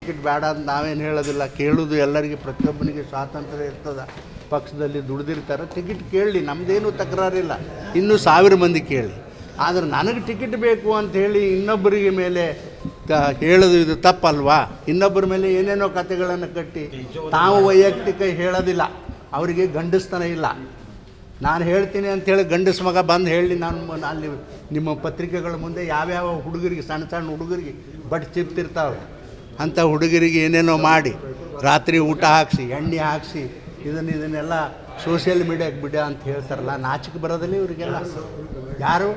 ticket ಬೇಡ ಅಂತ ನಾವೇನು ಹೇಳೋದಿಲ್ಲ ಕೇಳೋದು ಎಲ್ಲರಿಗೆ ಪ್ರತಿಯೊಬ್ಬನಿಗೆ ಸ್ವಾತಂತ್ರ್ಯ ಇರ್ತದೆ ಪಕ್ಷದಲ್ಲಿ ದುಡ್ದಿರ್ತಾರೆ ಟಿಕೆಟ್ ಕೇಳಲಿ ನಮ್ಮದೇನು ತಕರಾರಿಲ್ಲ ಇನ್ನೂ ಸಾವಿರ ಮಂದಿ ಕೇಳಿ ಆದರೆ ನನಗೆ ಟಿಕೆಟ್ ಬೇಕು ಅಂತ ಹೇಳಿ ಇನ್ನೊಬ್ಬರಿಗೆ ಮೇಲೆ ಕ ಹೇಳೋದು ಇದು ತಪ್ಪಲ್ವಾ ಇನ್ನೊಬ್ಬರ ಮೇಲೆ ಏನೇನೋ ಕತೆಗಳನ್ನು ಕಟ್ಟಿ ತಾವು ವೈಯಕ್ತಿಕ ಹೇಳೋದಿಲ್ಲ ಅವರಿಗೆ ಗಂಡಸ್ತನ ಇಲ್ಲ ನಾನು ಹೇಳ್ತೀನಿ ಅಂಥೇಳಿ ಗಂಡಸ ಮಗ ಬಂದು ಹೇಳಿ ನಾನು ಮ- ಅಲ್ಲಿ ನಿಮ್ಮ ಪತ್ರಿಕೆಗಳ ಮುಂದೆ ಯಾವ್ಯಾವ ಹುಡುಗರಿಗೆ ಸಣ್ಣ ಸಣ್ಣ ಹುಡುಗರಿಗೆ ಬಟ್ ಚಿಪ್ತಿರ್ತಾವೆ ಅಂಥ ಹುಡುಗರಿಗೆ ಏನೇನೋ ಮಾಡಿ ರಾತ್ರಿ ಊಟ ಹಾಕಿಸಿ ಎಣ್ಣೆ ಹಾಕಿಸಿ ಇದನ್ನು ಇದನ್ನೆಲ್ಲ ಸೋಷಿಯಲ್ ಮೀಡಿಯಾಕ್ಕೆ ಬಿಡ ಅಂತ ಹೇಳ್ತಾರಲ್ಲ ನಾಚಿಕೆ ಬರೋದಿಲ್ಲ ಇವರಿಗೆಲ್ಲ ಯಾರು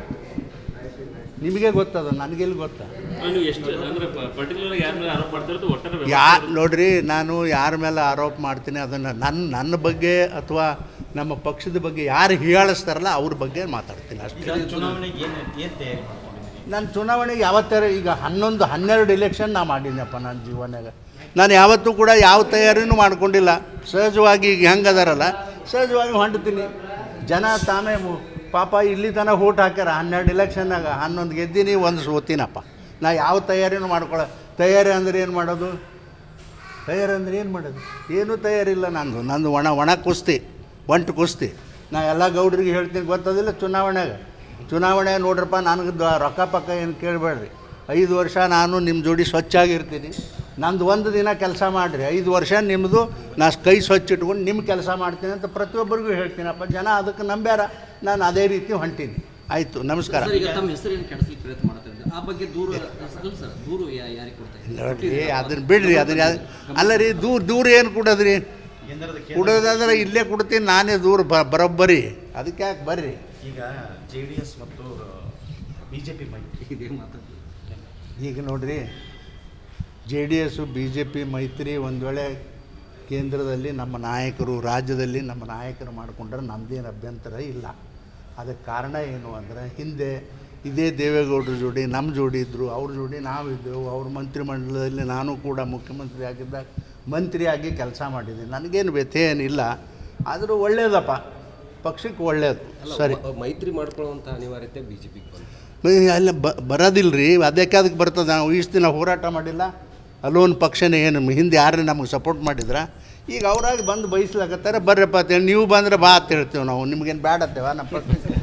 ನಿಮಗೆ ಗೊತ್ತದ ನನಗೆಲ್ಲಿ ಗೊತ್ತಾ ನೀವು ಎಷ್ಟು ಅಂದ್ರೆ ಪರ್ಟಿಕ್ಯುಲರ್ ಯಾರ ಮೇಲೆ ಆರೋಪ ಮಾಡ್ತಿರೋದು ಒಟ್ಟಾರೆ ಯಾ ನೋಡ್ರಿ ನಾನು ಯಾರ ಮೇಲೆ ಆರೋಪ ಮಾಡ್ತೀನಿ ಅದನ್ನು ನನ್ನ ನನ್ನ ಬಗ್ಗೆ ಅಥವಾ ನಮ್ಮ ಪಕ್ಷದ ಬಗ್ಗೆ ಯಾರು ಹೀಯಾಳಿಸ್ತಾರಲ್ಲ ಅವ್ರ ಬಗ್ಗೆ ಮಾತಾಡ್ತೀನಿ ಅಷ್ಟೇ ಚುನಾವಣೆಗೆ ಏನು ಏನು ತಯಾರಿ ಮಾಡ್ಕೊಂಡಿದ್ದೀರಿ ನಾನು ಚುನಾವಣೆಗೆ ಯಾವತ್ತಾರ ಈಗ ಹನ್ನೊಂದು ಹನ್ನೆರಡು ಇಲೆಕ್ಷನ್ ನಾ ಮಾಡೀನಪ್ಪ ನನ್ನ ಜೀವನಾಗ ನಾನು ಯಾವತ್ತೂ ಕೂಡ ಯಾವ ತಯಾರಿನೂ ಮಾಡ್ಕೊಂಡಿಲ್ಲ ಸಹಜವಾಗಿ ಈಗ ಹೆಂಗೆ ಅದಾರಲ್ಲ ಸಹಜವಾಗಿ ಹೊಂಡ್ತೀನಿ ಜನ ತಾನೇ ಮು- ಪಾಪ ಇಲ್ಲಿ ತನಕ ಓಟ್ ಹಾಕ್ಯಾರ ಹನ್ನೆರಡು ಇಲೆಕ್ಷನ್ನಾಗ ಹನ್ನೊಂದು ಗೆದ್ದೀನಿ ಒಂದು ಸೋತೀನಪ್ಪ ನಾ ಯಾವ ತಯಾರಿನೂ ಮಾಡ್ಕೊಳ್ಳೋ ತಯಾರಿ ಅಂದ್ರೆ ಏನು ಮಾಡೋದು ತಯಾರಿ ಅಂದ್ರೆ ಏನು ಮಾಡೋದು ಏನೂ ತಯಾರಿಲ್ಲ ನಂದು ನಂದು ಒಣ ಒಣ ಕುಸ್ತಿ ಒಂಟು ಕುಸ್ತಿ ನಾ ಎಲ್ಲ ಗೌಡ್ರಿಗೆ ಹೇಳ್ತೀನಿ ಗೊತ್ತದಿಲ್ಲ ಚುನಾವಣೆಗೆ ಚುನಾವಣೆ ನೋಡ್ರಪ್ಪ ನನಗೆ ದ- ರೊಕ್ಕ ಪಕ್ಕ ಏನು ಕೇಳಬೇಡ್ರಿ ಐದು ವರ್ಷ ನಾನು ನಿಮ್ಮ ಜೋಡಿ ಸ್ವಚ್ಛಾಗಿರ್ತೀನಿ ನಂದು ಒಂದು ದಿನ ಕೆಲಸ ಮಾಡಿರಿ ಐದು ವರ್ಷ ನಿಮ್ಮದು ನಾ ಕೈ ಸ್ವಚ್ಛ ಇಟ್ಕೊಂಡು ನಿಮ್ಮ ಕೆಲಸ ಮಾಡ್ತೀನಿ ಅಂತ ಪ್ರತಿಯೊಬ್ಬರಿಗೂ ಹೇಳ್ತೀನಪ್ಪ ಜನ ಅದಕ್ಕೆ ನಂಬ್ಯಾರ ನಾನು ಅದೇ ರೀತಿ ಹೊಂಟೀನಿ ಆಯಿತು ನಮಸ್ಕಾರ ಸರ್ ಈಗ ತಮ್ಮ ಹೆಸರೇನು ಕೆಡಿಸ್ಲಿಕ್ಕೆ ಪ್ರಯತ್ನ ಮಾಡ್ತಾ ಇದ್ದಾರೆ ಆ ಬಗ್ಗೆ ದೂರು ಅಲ್ಲ ಸರ್ ದೂರು ಯಾ- ಯಾರಿಗೆ ಕೊಡ್ತಾ ಇದ್ದಾರೆ ನೋಡ್ರಿ ಅದನ್ನು ಬಿಡ್ರಿ ಅದನ್ನ ಯಾ- ಅಲ್ಲ ರೀ ದೂರ ದೂರ ಏನು ಕೊಡೋದ್ರಿ ಕೇಂದ್ರದ ಕೊಡೋದಾದ್ರೆ ಇಲ್ಲೇ ಕೊಡ್ತೀನಿ ನಾನೇ ದೂರ ಬ ಬರೋಬ್ಬರಿ ಅದಕ್ಕೆ ಯಾಕೆ ಬರ್ರಿ ಈಗ ಜೆ ಡಿ ಎಸ್ ಮತ್ತು ಬಿ ಜೆ ಪಿ ಮೈತ್ರಿ ಇದೇ ಮಾತಾಡ್ತೀವಿ ಈಗ ನೋಡ್ರಿ J D S B J P ಮೈತ್ರಿ ಒಂದು ವೇಳೆ ಕೇಂದ್ರದಲ್ಲಿ ನಮ್ಮ ನಾಯಕರು ರಾಜ್ಯದಲ್ಲಿ ನಮ್ಮ ನಾಯಕರು ಮಾಡಿಕೊಂಡ್ರೆ ನಮ್ಮದೇನು ಅಭ್ಯಂತರ ಇಲ್ಲ ಅದಕ್ಕೆ ಕಾರಣ ಏನು ಅಂದರೆ ಹಿಂದೆ ಇದೇ ದೇವೇಗೌಡರ ಜೋಡಿ ನಮ್ಮ ಜೋಡಿ ಇದ್ದರು ಅವ್ರ ಜೋಡಿ ನಾವಿದ್ದೆವು ಅವ್ರ ಮಂತ್ರಿಮಂಡಲದಲ್ಲಿ ನಾನು ಕೂಡ ಮುಖ್ಯಮಂತ್ರಿ ಆಗಿದ್ದಾಗ ಮಂತ್ರಿಯಾಗಿ ಕೆಲಸ ಮಾಡಿದ್ದೀನಿ ನನಗೇನು ವ್ಯಥೆ ಏನಿಲ್ಲ ಆದರೂ ಒಳ್ಳೆಯದಪ್ಪ ಪಕ್ಷಕ್ಕೆ ಒಳ್ಳೆಯದು ಸರಿ ಮ- ಮೈತ್ರಿ ಮಾಡ್ಕೊಳ್ಳುವಂಥ ಅನಿವಾರ್ಯತೆ ಬಿ ಜೆ ಪಿಗೆ ಬಂತು ಏ, ಅಲ್ಲ ಬ ಬರೋದಿಲ್ಲ ರೀ ಅದಕ್ಕೆ ಅದಕ್ಕೆ ಬರ್ತದೆ ನಾವು ಇಷ್ಟು ದಿನ ಹೋರಾಟ ಮಾಡಿಲ್ಲ ಅಲ್ಲೊಂದು ಪಕ್ಷನೇ ಏನು ಹಿಂದೆ ಯಾರು ನಮಗೆ ಸಪೋರ್ಟ್ ಮಾಡಿದ್ರ ಈಗ ಅವರಾಗಿ ಬಂದು ಬಯಸ್ಲಾಕತ್ತಾರೆ ಬರ್ರಪ್ಪ ಅಂತೇಳಿ ನೀವು ಬಂದರೆ ಬಾ ಅಂತ ಹೇಳ್ತೀವಿ ನಾವು ನಿಮ್ಗೇನು ಬೇಡ ಅಂತೇವ ನಮ್ಮ ಪಕ್ಷ